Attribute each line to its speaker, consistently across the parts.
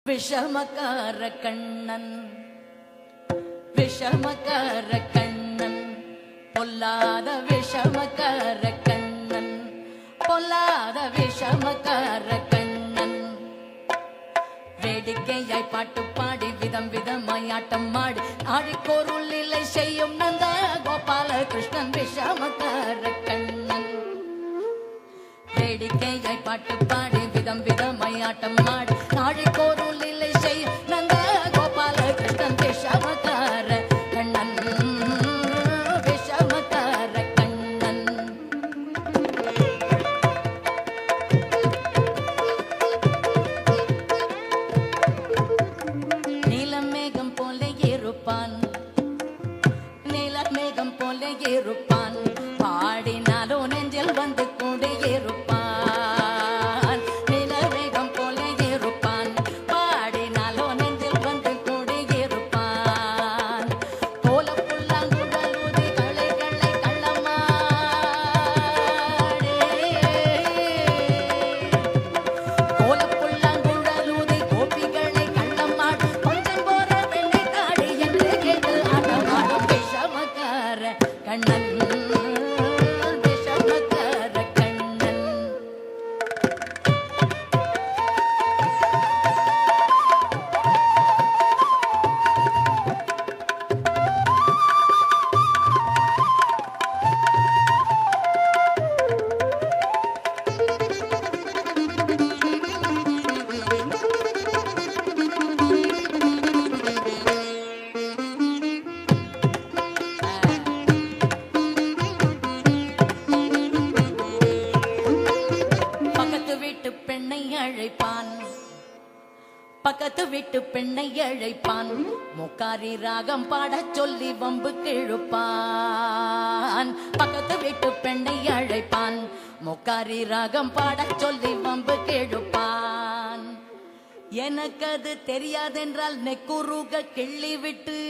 Speaker 1: விஷமக்கார கண்ணன் விஷமக்கார கண்ணன் பொல்லாத விஷமக்கார கண்ணன் பொல்லாத விஷமக்கார கண்ணன் வேடிக்கையாய் பாட்டு பாடி விதம் விதமாய் ஆட்டம் ஆடி ஆடிக்கோருள் இல்லை செய்யும் நந்த கோபால கிருஷ்ணன் விஷமக்கார கண்ணன் வேடிக்கையாய் பாட்டு பாடி விதம் விதமாய் ஆட்டம் ஆடி ஆடிக்கோருள் இல்லை செய்யும் நந்த கோபால கிருஷ்ணன் விஷமக்கார கண்ணன் விஷமக்கார கண்ணன் நீலமேகம் போல இருப்பான் நீலமேகம் போல இருப்பான் பாடினாலோ நெஞ்சில் வந்து கூட இருப்பான் நீலமேகம் போல இருப்பான் பாடினாலோ நெஞ்சில் வந்து கூட இருப்பான் கோல புல்லாங்குழலூதி களை களை கள்ளமாடி கோலப்புல்லாங்குழலூதி கோபிகளை கள்ளமாடு கொஞ்சம் போற வெள்ளை தாடி என்று கேட்டு ஆட்டமாடும் விஷமக்கார கண்ணன் விஷமக்கார கண்ணன் பக்கத்து வீட்டு பெண்ணை அழைப்பான் பக்கத்து வீட்டு பெண்ணை அழைப்பான் முக்காரி ராகம் பாடச் சொல்லி வம்பு கிழுப்பான் பக்கத்து வீட்டு பெண்ணை அழைப்பான் முக்காரி ராகம் பாடச் சொல்லி வம்பு கிழுப்பான் எனக்கு அது தெரியாதென்றால் நெக்குருக கிள்ளி விட்டு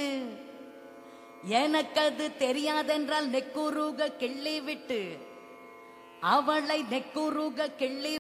Speaker 1: எனக்கு அது தெரியாதென்றால் நெக்குருக கிள்ளி விட்டு அவளை நெக்குருக கிள்ளி